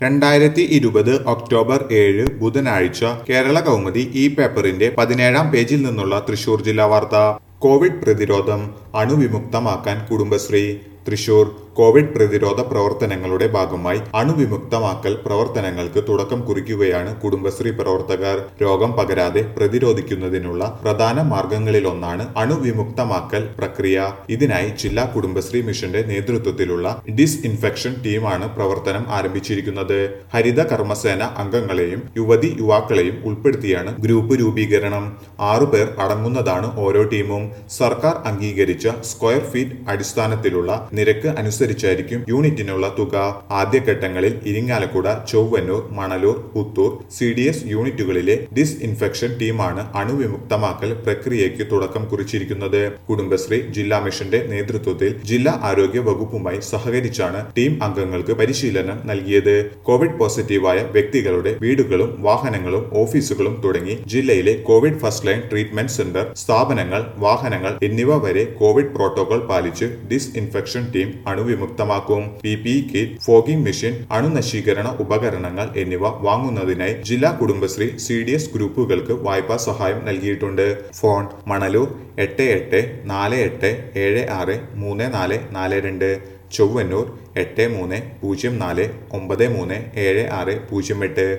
രണ്ടായിരത്തി ഇരുപത് ഒക്ടോബർ ഏഴ് ബുധനാഴ്ച കേരള കൗമുദി ഈ പേപ്പറിന്റെ പതിനേഴാം പേജിൽ നിന്നുള്ള തൃശൂർ ജില്ലാ വാർത്ത കോവിഡ് പ്രതിരോധം അണുവിമുക്തമാക്കാൻ കുടുംബശ്രീ തൃശൂർ കോവിഡ് പ്രതിരോധ പ്രവർത്തനങ്ങളുടെ ഭാഗമായി അണുവിമുക്തമാക്കൽ പ്രവർത്തനങ്ങൾക്ക് തുടക്കം കുറിക്കുകയാണ് കുടുംബശ്രീ പ്രവർത്തകർ രോഗം പകരാതെ പ്രതിരോധിക്കുന്നതിനുള്ള പ്രധാന മാർഗങ്ങളിലൊന്നാണ് അണുവിമുക്തമാക്കൽ പ്രക്രിയ ഇതിനായി ജില്ലാ കുടുംബശ്രീ മിഷന്റെ നേതൃത്വത്തിലുള്ള ഡിസ്ഇൻഫെക്ഷൻ ടീമാണ് പ്രവർത്തനം ആരംഭിച്ചിരിക്കുന്നത് ഹരിത കർമ്മസേന അംഗങ്ങളെയും യുവതി യുവാക്കളെയും ഉൾപ്പെടുത്തിയാണ് ഗ്രൂപ്പ് രൂപീകരണം ആറുപേർ അടങ്ങുന്നതാണ് ഓരോ ടീമും സർക്കാർ അംഗീകരിച്ച സ്ക്വയർ ഫീറ്റ് അടിസ്ഥാനത്തിലുള്ള നിരക്ക് അനുസരിച്ചായിരിക്കും യൂണിറ്റിനുള്ള തുക ആദ്യഘട്ടങ്ങളിൽ Irinjalakuda Chowannur Manalur Puthur C D S യൂണിറ്റുകളിലെ ഡിസ്ഇൻഫെക്ഷൻ ടീമാണ് അണുവിമുക്തമാക്കൽ പ്രക്രിയയ്ക്ക് തുടക്കം കുറിച്ചിരിക്കുന്നത് കുടുംബശ്രീ ജില്ലാ മിഷന്റെ നേതൃത്വത്തിൽ ജില്ലാ ആരോഗ്യ വകുപ്പുമായി സഹകരിച്ചാണ് ടീം അംഗങ്ങൾക്ക് പരിശീലനം നൽകിയത് കോവിഡ് പോസിറ്റീവായ വ്യക്തികളുടെ വീടുകളും വാഹനങ്ങളും ഓഫീസുകളും തുടങ്ങി ജില്ലയിലെ COVID first line treatment centre സ്ഥാപനങ്ങൾ വാഹനങ്ങൾ എന്നിവ വരെ കോവിഡ് പ്രോട്ടോകോൾ പാലിച്ച് ഡിസ്ഇൻഫെക്ഷൻ ടീം അണുവിമുക്തമാക്കും P P kit fogging machine അണുനശീകരണ ഉപകരണങ്ങൾ എന്നിവ വാങ്ങുന്നതിനായി ജില്ലാ കുടുംബശ്രീ സി ഡി എസ് ഗ്രൂപ്പുകൾക്ക് വായ്പാ സഹായം നൽകിയിട്ടുണ്ട് ഫോൺ മണലൂർ എട്ട് എട്ട് നാല് എട്ട് ഏഴ് ആറ് മൂന്ന് നാല് നാല് രണ്ട് ചൊവ്വന്നൂർ എട്ട് മൂന്ന് പൂജ്യം നാല് ഒമ്പത് മൂന്ന് ഏഴ് ആറ് പൂജ്യം എട്ട്